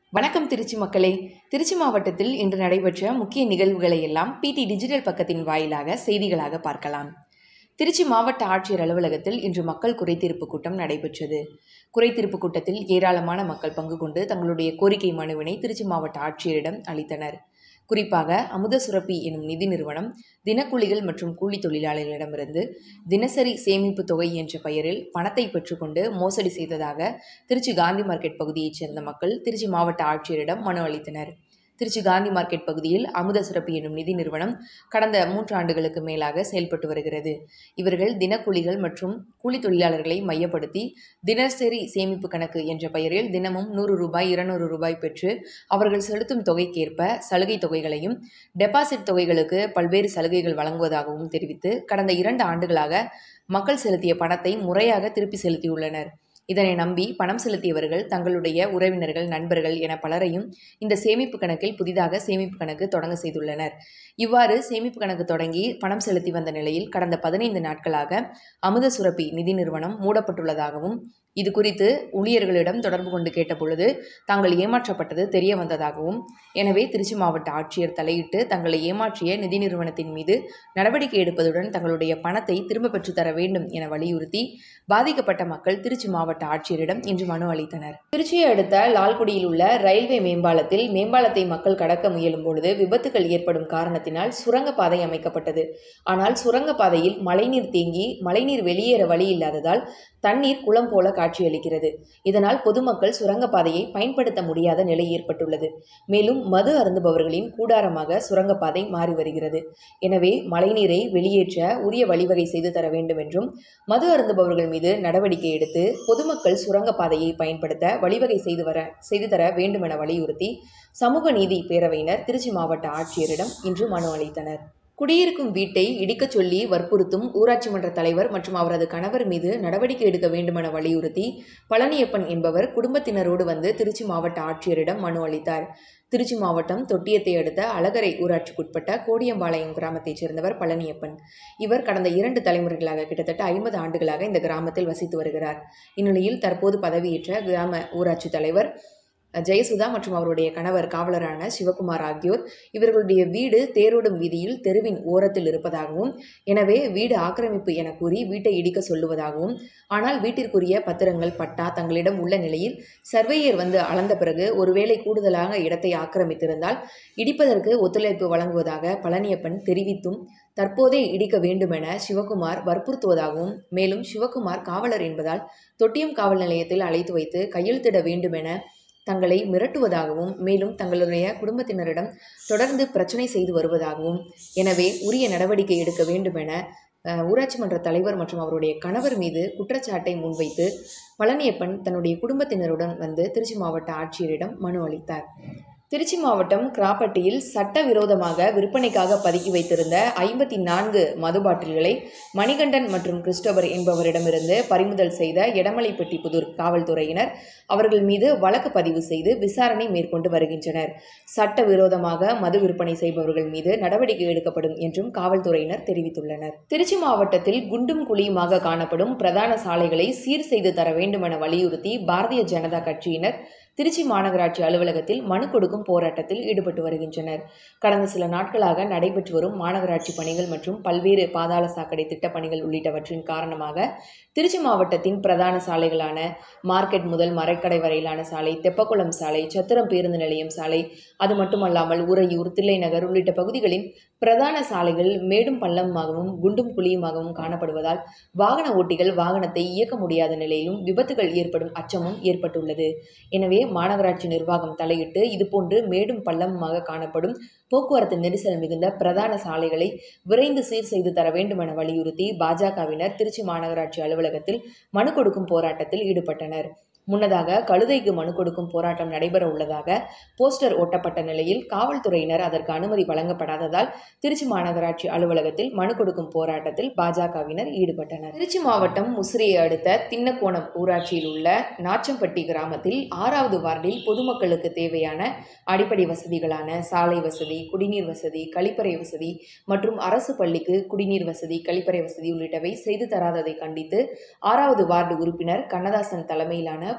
வணக்கம் திருச்சி மக்களே திருச்சி மாவட்டத்தில் இன்று நடைபெற்ற முக்கிய நிகழ்வுகளை எல்லாம் பிடி டிஜிட்டல் பக்கத்தின் வாயிலாக செய்திகளாக பார்க்கலாம் திருச்சி மாவட்ட ஆட்சியர் அலுவலகத்தில் இன்று மக்கள் குறைதீர்ப்பு கூட்டம் நடைபெற்றது குறைதீர்ப்பு கூட்டத்தில் ஏராளமான மக்கள் பங்கு கொண்டு தங்களுடைய கோரிக்கை மனுவினை திருச்சி மாவட்ட ஆட்சியரிடம் அளித்தனர் குறிப்பாக அமுத சுரப்பி எனும் நிதி நிறுவனம் தினக்கூலிகள் மற்றும் கூலி தொழிலாளர்களிடமிருந்து தினசரி சேமிப்பு தொகை என்ற பெயரில் பணத்தை பெற்றுக்கொண்டு மோசடி செய்ததாக திருச்சி காந்தி மார்க்கெட் பகுதியைச் சேர்ந்த மக்கள் திருச்சி மாவட்ட ஆட்சியரிடம் மனு அளித்தனர் திருச்சி காந்தி மார்க்கெட் பகுதியில் அமுத சுரப்பி என்னும் நிதி நிறுவனம் கடந்த மூன்று ஆண்டுகளுக்கு மேலாக செயல்பட்டு வருகிறது இவர்கள் தினக்கூலிகள் மற்றும் கூலி தொழிலாளர்களை மையப்படுத்தி தினசரி சேமிப்பு கணக்கு என்ற பெயரில் தினமும் நூறு ரூபாய் இருநூறு ரூபாய் பெற்று அவர்கள் செலுத்தும் தொகைக்கேற்ப சலுகை தொகைகளையும் டெபாசிட் தொகைகளுக்கு பல்வேறு சலுகைகள் வழங்குவதாகவும் தெரிவித்து கடந்த இரண்டு ஆண்டுகளாக மக்கள் செலுத்திய பணத்தை முறையாக திருப்பி செலுத்தியுள்ளனர் இதனை நம்பி பணம் செலுத்தியவர்கள் தங்களுடைய உறவினர்கள் நண்பர்கள் என பலரையும் இந்த சேமிப்பு கணக்கில் புதிதாக சேமிப்பு கணக்கு தொடங்க செய்துள்ளனர் இவ்வாறு சேமிப்பு கணக்கு தொடங்கி பணம் செலுத்தி வந்த நிலையில் கடந்த பதினைந்து நாட்களாக அமுத சுரப்பி நிதி நிறுவனம் மூடப்பட்டுள்ளதாகவும் இது குறித்து ஊழியர்களிடம் தொடர்பு கொண்டு கேட்டபொழுது தாங்கள் ஏமாற்றப்பட்டது தெரிய வந்ததாகவும் எனவே திருச்சி மாவட்ட ஆட்சியர் தலையிட்டு தங்களை ஏமாற்றிய நிதி நிறுவனத்தின் மீது நடவடிக்கை எடுப்பதுடன் தங்களுடைய பணத்தை திரும்ப பெற்றுத்தர வேண்டும் என வலியுறுத்தி பாதிக்கப்பட்ட மக்கள் திருச்சி மாவட்ட ஆட்சியரிடம் இன்று மனு அளித்தனர் திருச்சியை அடுத்த லால்குடியில் உள்ள ரயில்வே மேம்பாலத்தில் மேம்பாலத்தை மக்கள் கடக்க முயலும் பொழுது விபத்துகள் ஏற்படும் காரணத்தினால் சுரங்கப்பாதை அமைக்கப்பட்டது ஆனால் சுரங்கப்பாதையில் மழைநீர் தேங்கி மழைநீர் வெளியேற வழி இல்லாததால் தண்ணீர் குளம் போல காட்சியளிக்கிறது இதனால் பொதுமக்கள் சுரங்கப்பாதையை பயன்படுத்த முடியாத நிலை ஏற்பட்டுள்ளது மேலும் மது அருந்துபவர்களின் கூடாரமாக சுரங்கப்பாதை மாறி வருகிறது எனவே மழைநீரை வெளியேற்ற உரிய வழிவகை செய்து தர வேண்டும் என்றும் மது அருந்துபவர்கள் மீது நடவடிக்கை எடுத்து பொதுமக்கள் சுரங்கப்பாதையை பயன்படுத்த வழிவகை செய்து வர செய்து தர வேண்டும் என வலியுறுத்தி சமூக நீதி பேரவையினர் திருச்சி மாவட்ட ஆட்சியரிடம் இன்று மனு அளித்தனர் குடியிருக்கும் வீட்டை இடிக்கச் சொல்லி வற்புறுத்தும் ஊராட்சி மன்ற தலைவர் மற்றும் அவரது கணவர் மீது நடவடிக்கை எடுக்க வேண்டுமென வலியுறுத்தி பழனியப்பன் என்பவர் குடும்பத்தினரோடு வந்து திருச்சி மாவட்ட ஆட்சியரிடம் மனு அளித்தார் திருச்சி மாவட்டம் தொட்டியத்தை அடுத்த அழகரை ஊராட்சிக்குட்பட்ட கோடியம்பாளையம் கிராமத்தைச் சேர்ந்தவர் பழனியப்பன் இவர் கடந்த இரண்டு தலைமுறைகளாக கிட்டத்தட்ட ஐம்பது ஆண்டுகளாக இந்த கிராமத்தில் வசித்து வருகிறார் இந்நிலையில் தற்போது பதவியேற்ற கிராம ஊராட்சி தலைவர் ஜெயசுதா மற்றும் அவருடைய கணவர் காவலரான சிவகுமார் ஆகியோர் இவர்களுடைய வீடு தேரோடும் வீதியில் தெருவின் ஓரத்தில் இருப்பதாகவும் எனவே வீடு ஆக்கிரமிப்பு என கூறி வீட்டை இடிக்க சொல்லுவதாகவும் ஆனால் வீட்டிற்குரிய பத்திரங்கள் பட்டா தங்களிடம் உள்ள நிலையில் சர்வேயர் வந்து அளந்த பிறகு ஒருவேளை கூடுதலாக இடத்தை ஆக்கிரமித்திருந்தால் இடிப்பதற்கு ஒத்துழைப்பு வழங்குவதாக பழனியப்பன் தெரிவித்தும் தற்போதே இடிக்க வேண்டுமென சிவகுமார் வற்புறுத்துவதாகவும் மேலும் சிவகுமார் காவலர் என்பதால் தொட்டியம் காவல் நிலையத்தில் அழைத்து வைத்து கையெழுத்திட வேண்டுமென தங்களை மிரட்டுவதாகவும் மேலும் தங்களுடைய குடும்பத்தினரிடம் தொடர்ந்து பிரச்சனை செய்து வருவதாகவும் எனவே உரிய நடவடிக்கை எடுக்க வேண்டுமென ஊராட்சி மன்ற தலைவர் மற்றும் அவருடைய கணவர் மீது குற்றச்சாட்டை முன்வைத்து பழனியப்பன் தன்னுடைய குடும்பத்தினருடன் வந்து திருச்சி மாவட்ட ஆட்சியரிடம் மனு அளித்தார் திருச்சி மாவட்டம் கிராப்பட்டியில் சட்டவிரோதமாக விற்பனைக்காக பதுக்கி வைத்திருந்த ஐம்பத்தி நான்கு மது பாட்டில்களை மணிகண்டன் மற்றும் கிறிஸ்டோபர் என்பவரிடமிருந்து பறிமுதல் செய்த எடமலைப்பட்டி புதூர் காவல்துறையினர் அவர்கள் மீது வழக்கு பதிவு செய்து விசாரணை மேற்கொண்டு வருகின்றனர் சட்டவிரோதமாக மது விற்பனை செய்பவர்கள் மீது நடவடிக்கை எடுக்கப்படும் என்றும் காவல்துறையினர் தெரிவித்துள்ளனர் திருச்சி மாவட்டத்தில் குண்டும் குழியுமாக காணப்படும் பிரதான சாலைகளை சீர் செய்து தர வேண்டுமென வலியுறுத்தி பாரதிய ஜனதா கட்சியினர் திருச்சி மாநகராட்சி அலுவலகத்தில் மனு கொடுக்கும் போராட்டத்தில் ஈடுபட்டு வருகின்றனர் கடந்த சில நாட்களாக நடைபெற்று வரும் மாநகராட்சி பணிகள் மற்றும் பல்வேறு பாதாள சாக்கடை திட்டப் பணிகள் உள்ளிட்டவற்றின் காரணமாக திருச்சி மாவட்டத்தின் பிரதான சாலைகளான மார்க்கெட் முதல் மரைக்கடை வரையிலான சாலை தெப்பக்குளம் சாலை சத்திரம் பேருந்து நிலையம் சாலை அது மட்டுமல்லாமல் உறையூர் தில்லைநகர் உள்ளிட்ட பகுதிகளின் பிரதான சாலைகள் மேடும் பள்ளமாகவும் குண்டும் குழியுமாகவும் காணப்படுவதால் வாகன ஓட்டிகள் வாகனத்தை இயக்க முடியாத நிலையிலும் விபத்துகள் ஏற்படும் அச்சமும் ஏற்பட்டுள்ளது எனவே மாநகராட்சி நிர்வாகம் தலையிட்டு இதுபோன்று மேடும் பள்ளமுமாக காணப்படும் போக்குவரத்து நெரிசல் மிகுந்த பிரதான சாலைகளை விரைந்து சீர் செய்து தர வேண்டும் என வலியுறுத்தி பாஜகவினர் திருச்சி மாநகராட்சி அலுவலகத்தில் மனு கொடுக்கும் போராட்டத்தில் ஈடுபட்டனர் முன்னதாக கழுதைக்கு மனு கொடுக்கும் போராட்டம் நடைபெற உள்ளதாக போஸ்டர் ஒட்டப்பட்ட நிலையில் காவல்துறையினர் அதற்கு அனுமதி வழங்கப்படாததால் திருச்சி மாநகராட்சி அலுவலகத்தில் மனு கொடுக்கும் போராட்டத்தில் பாஜகவினர் ஈடுபட்டனர் திருச்சி மாவட்டம் முசிறியை அடுத்த தின்னக்கோணம் ஊராட்சியில் உள்ள நாச்சம்பட்டி கிராமத்தில் ஆறாவது வார்டில் பொதுமக்களுக்கு தேவையான அடிப்படை வசதிகளான சாலை வசதி குடிநீர் வசதி கழிப்பறை வசதி மற்றும் அரசு பள்ளிக்கு குடிநீர் வசதி கழிப்பறை வசதி உள்ளிட்டவை செய்து தராததை கண்டித்து ஆறாவது வார்டு உறுப்பினர் கண்ணதாசன் தலைமையிலான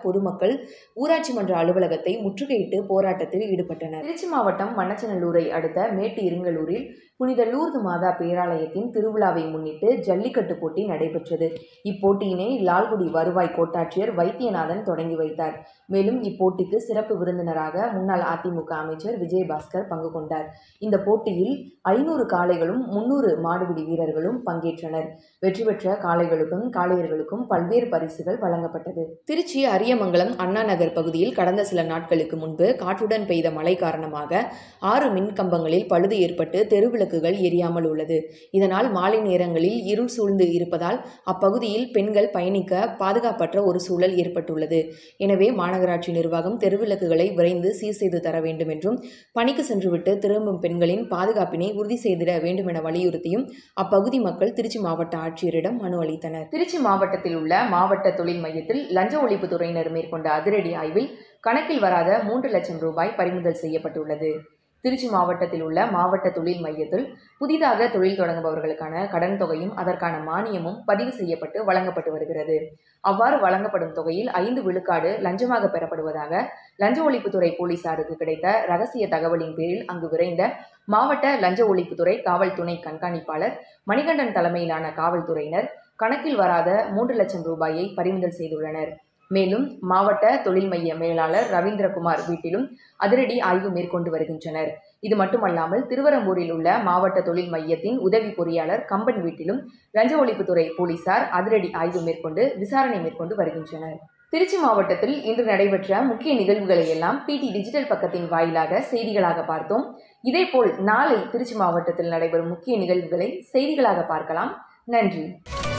பொதுமக்கள் ஊராட்சி மன்ற அலுவலகத்தை முற்றுகையிட்டு போராட்டத்தில் ஈடுபட்டனர் திருச்சி மாவட்டம் மண்ணச்சநல்லூரை அடுத்த மேட்டு இருங்கலூரில் புனித லூர்து மாதா பேராலயத்தின் திருவிழாவை முன்னிட்டு ஜல்லிக்கட்டு போட்டி நடைபெற்றது இப்போட்டியினை லால்குடி வருவாய் கோட்டாட்சியர் வைத்தியநாதன் தொடங்கி வைத்தார் மேலும் இப்போட்டிக்கு சிறப்பு விருந்தினராக முன்னாள் அதிமுக அமைச்சர் விஜயபாஸ்கர் பங்கு கொண்டார் இந்த போட்டியில் ஐநூறு காளைகளும் முன்னூறு மாடுபிடி வீரர்களும் பங்கேற்றனர் வெற்றி பெற்ற காளைகளுக்கும் காளையர்களுக்கும் பல்வேறு பரிசுகள் வழங்கப்பட்டது திருச்சி அரியமங்கலம் அண்ணா நகர் பகுதியில் கடந்த சில நாட்களுக்கு முன்பு காற்றுடன் பெய்த மழை காரணமாக ஆறு மின் கம்பங்களில் பழுது ஏற்பட்டு தெருவிளக்குகள் எரியாமல் உள்ளது இதனால் மாலை நேரங்களில் இருள் சூழ்ந்து இருப்பதால் அப்பகுதியில் பெண்கள் பயணிக்க பாதுகாப்பற்ற ஒரு சூழல் ஏற்பட்டுள்ளது எனவே மாநகராட்சி நிர்வாகம் தெருவிளக்குகளை விரைந்து சீர் செய்து தர வேண்டும் என்றும் பணிக்கு சென்றுவிட்டு திரும்பும் பெண்களின் பாதுகாப்பினை உறுதி செய்திட வேண்டும் என வலியுறுத்தியும் அப்பகுதி மக்கள் திருச்சி மாவட்ட ஆட்சியரிடம் மனு அளித்தனர் திருச்சி மாவட்டத்தில் உள்ள மாவட்ட தொழில் மையத்தில் லஞ்ச ஒழிப்பு துறையினர் மேற்கொண்ட அதிரடி ஆய்வில் கணக்கில் வராத மூன்று லட்சம் ரூபாய் பறிமுதல் செய்யப்பட்டுள்ளது திருச்சி மாவட்டத்தில் உள்ள மாவட்ட தொழில் மையத்தில் புதிதாக தொழில் தொடங்குபவர்களுக்கான கடன் தொகையும் அதற்கான மானியமும் பதிவு செய்யப்பட்டு வழங்கப்பட்டு வருகிறது அவ்வாறு வழங்கப்படும் தொகையில் ஐந்து விழுக்காடு லஞ்சமாக பெறப்படுவதாக லஞ்ச ஒழிப்புத்துறை போலீசாருக்கு கிடைத்த ரகசிய தகவலின் பேரில் அங்கு விரைந்த மாவட்ட லஞ்ச ஒழிப்புத்துறை காவல் துணை கண்காணிப்பாளர் மணிகண்டன் தலைமையிலான காவல்துறையினர் கணக்கில் வராத மூன்று லட்சம் ரூபாயை பறிமுதல் செய்துள்ளனர் மேலும் மாவட்ட தொழில் மைய மேலாளர் ரவீந்திரகுமார் வீட்டிலும் அதிரடி ஆய்வு மேற்கொண்டு வருகின்றனர் இது மட்டுமல்லாமல் திருவரம்பூரில் உள்ள மாவட்ட தொழில் மையத்தின் உதவி பொறியாளர் கம்பன் வீட்டிலும் லஞ்ச ஒழிப்புத்துறை போலீசார் அதிரடி ஆய்வு மேற்கொண்டு விசாரணை மேற்கொண்டு வருகின்றனர் திருச்சி மாவட்டத்தில் இன்று நடைபெற்ற முக்கிய நிகழ்வுகளை எல்லாம் பிடி டிஜிட்டல் பக்கத்தின் வாயிலாக செய்திகளாக பார்த்தோம் இதேபோல் நாளை திருச்சி மாவட்டத்தில் நடைபெறும் முக்கிய நிகழ்வுகளை செய்திகளாக பார்க்கலாம் நன்றி